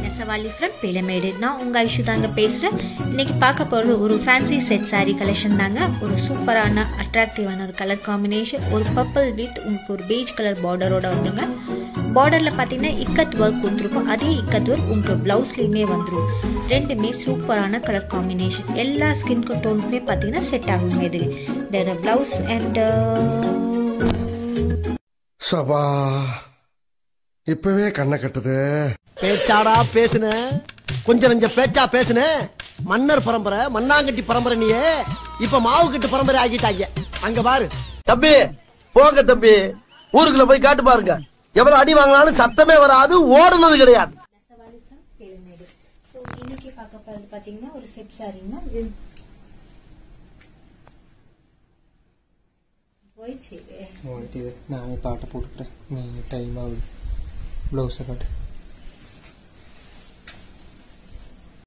நெசவாளி from பிளமேடு நான் உங்கள் ஐஷு தாங்க பேசுகிறேன் இன்றைக்கி பார்க்க போகிறது ஒரு ஃபேன்சி செட் saree கலெக்ஷன் தாங்க ஒரு சூப்பரான அட்ராக்டிவான ஒரு கலர் காம்பினேஷன் ஒரு பர்பிள் வித் உங்களுக்கு ஒரு beige கலர் பார்டரோட வந்துங்க பார்டரில் பார்த்தீங்கன்னா இக்கத் ஒர்க் கொடுத்துருக்கோம் அதே இக்கத் ஒர்க் உங்களுக்கு ப்ளவுஸ்லேயுமே வந்துடும் ரெண்டுமே சூப்பரான கலர் காம்பினேஷன் எல்லா ஸ்கின் டோனுக்குமே பார்த்தீங்கன்னா செட் ஆகுங்க இது இதோட ப்ளவுஸ் அண்ட் சபா இப்பவே கண்ணை கட்டுது பேச்சாடா பேசுன கொஞ்சம் நஞ்ச பேச்சா பேசுன மன்னர் பரம்பரை மண்ணாங்கட்டி பரம்பரை நீயே இப்ப மாவு கட்டு பரம்பரை ஆகிட்டாங்க அங்க பாரு தம்பி போங்க தம்பி ஊருக்குள்ள போய் காட்டு பாருங்க எவ்வளவு அடி வாங்கினாலும் சத்தமே வராது ஓடுனது கிடையாது நெசவாளி ஃப்ரம் பிளமேடு ஸோ இன்னைக்கு பார்க்க போகிறது பார்த்தீங்கன்னா ஒரு செட் சாரிங்கன்னா போயிடுச்சு போயிட்டு இது நானே பாட்டை போட்டுக்கிறேன் நீ டைம் ஆகுது ப்ளவுஸை காட்டு